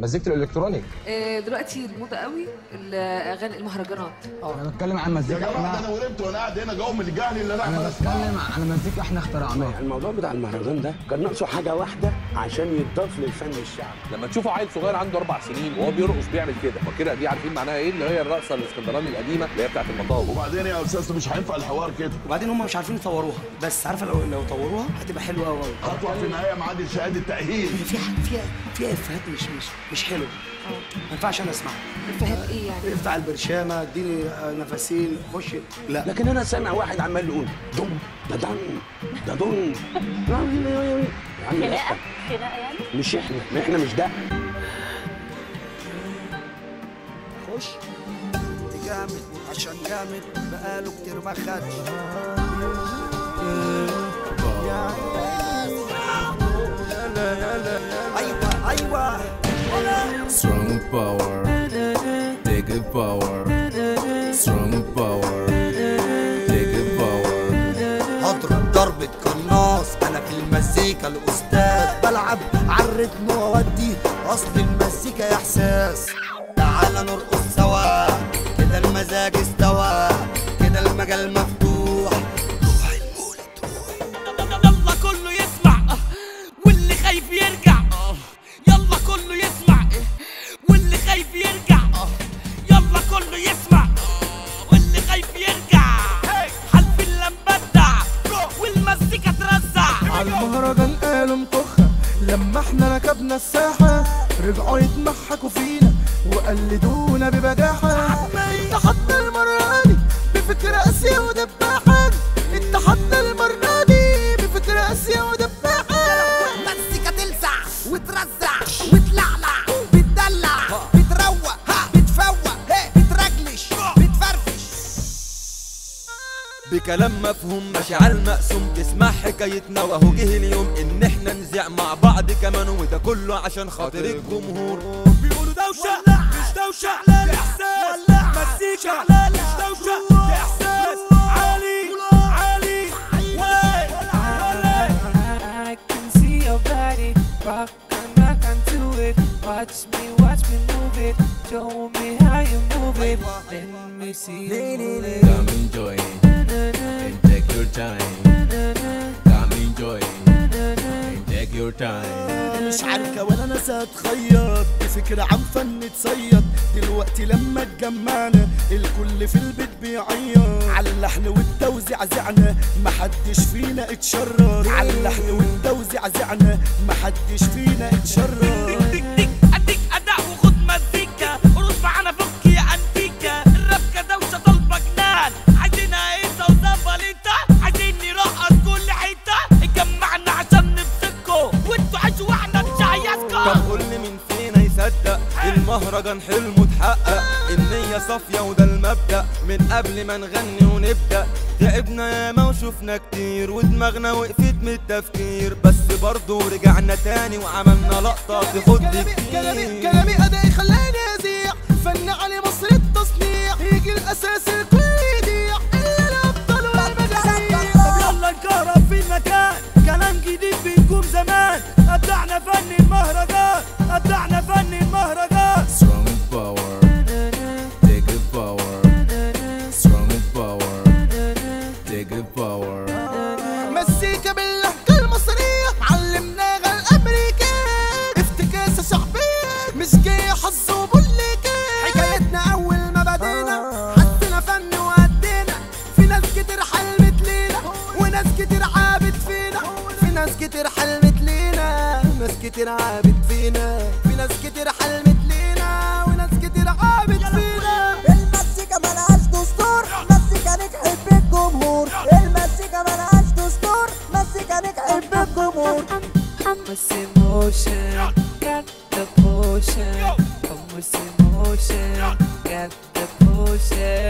مزيكه الالكترونيك آه، دلوقتي الموضه قوي الاغاني المهرجانات انا بتكلم عن يا مزيكا جماعه ده احنا انا ورمت وانا قاعد هنا جوه من الجهل اللي انا انا عمال اسمعه بتكلم عن مزيكا احنا اخترعناها الموضوع بتاع المهرجان ده كان ناقصه حاجه واحده عشان يتضاف للفن الشعبي لما تشوفوا عيل صغير عنده اربع سنين وهو بيرقص بيعمل كده فكده دي عارفين معناها ايه اللي هي الرقصه الاسكندراني القديمه اللي هي بتاعت المطاوي وبعدين يا استاذ مش هينفع الحوار كده وبعدين هم مش عارفين يطوروها بس عارفه لو لو طوروها هتبقى حلوه قوي قوي خطوه في النهايه معادل شهاده تاهيل في فيها فيها افيهات مش مش مش حلوه ما ينفعش انا اسمعها فهمت ايه يعني افتح البرشامه اديني آه، نفسين خش لا لكن انا سامع واحد عمال يقول دم ده دم ده دم يا عم لا. خناقه يعني مش احنا ما احنا مش ده خش جامد عشان جامد بقاله كتير ما خدش ايوه ايوه Strong power, take it power. Strong power, take it power. هضرب ضربة قناص انا في المزيكا الاستاذ بلعب عالريتم واودي اصل المزيكا احساس تعال نرقص سوا كده المزاج استوى كده المجال مفتوح روح المولد يلا كله يسمع واللي خايف يرجع يلا كله يسمع واللي خايف يرجع يلا كله يسمع واللي خايف يرجع حلف اللمبدع والمزيكا ترزع على المهرجان قالوا مطخة لما احنا ركبنا الساحة رجعوا يتمحكوا فينا وقلدونا ببجاحة اتحدنا المرة دي بفكرة قاسية ودباحة اتحدنا المرة دي بفكرة قاسية ودباحة مزيكا تلسع وترزع وتلعلع بتدلع بتروق بتفوق بترجلش بتفرفش بكلام مفهوم مشاعر مقسوم تسمع حكايتنا وهو جه اليوم ان احنا نذيع مع بعض كمان وده كله عشان خاطر الجمهور بيقولوا دوشة مش دوشة ده احساس مزيكا مش دوشة ده احساس عالي عالي I can see your body rock and rock onto it. Watch me, watch me move it. Show me how you move it. Let me see you move it. Come enjoy and take your time. Come enjoy and take your time. مش عارفة ولا ناس اتخيط بفكرة عن فن تصيد دلوقتي لما اتجمعنا الكل في البيت بيعيط على اللحن والتوزيع زعنا محدش فينا اتشرر على اللحن والتوزيع زعنا محدش فينا اتشرر ديك ديك اديك اداء وخد مزيكا رقص معانا فك يا انتيكا الراب دوشه طالبه جنان عايزينها ايسا وزمبليتا عايزين نرقص كل حته اتجمعنا عشان نبسطكوا وانتوا عيشوا واحنا نشيسكوا طب قول لي مين فينا يصدق المهرجان حلمه اتحقق النية صافية وده المبدأ من قبل ما نغني ونبدأ تعبنا ياما وشفنا كتير ودماغنا وقفت من التفكير بس برضه رجعنا تاني وعملنا لقطة تخد كتير كلامي ادائي خلاني ازيع فن علي مصر التصنيع يجي الاساس الكل يضيع الا الابطال والمجاهيل طب يلا نكهرب في المكان كلام جديد بيكون زمان ابدعنا فن المهرجان ابدعنا فن المهرجان Strong power, take it power. Strong power, take it power. مزيكا باللهجة المصرية علمناها الأمريكان افتكاسة شعبية مش جاية حظ وبوليكا حكايتنا اول ما بدينا حسنا فن وادينا في ناس كتير حلمت لينا وناس كتير عابت فينا في ناس كتير حلمت لينا ناس كتير عابت فينا في ناس كتير حلمت لينا وناس كتير عابت فينا المزيكا ملهاش دستور مزيكا نجحت بالجمهور المزيكا ملهاش دستور مزيكا نجحت بالجمهور With emotion, got the potion. Come with emotion, got the potion.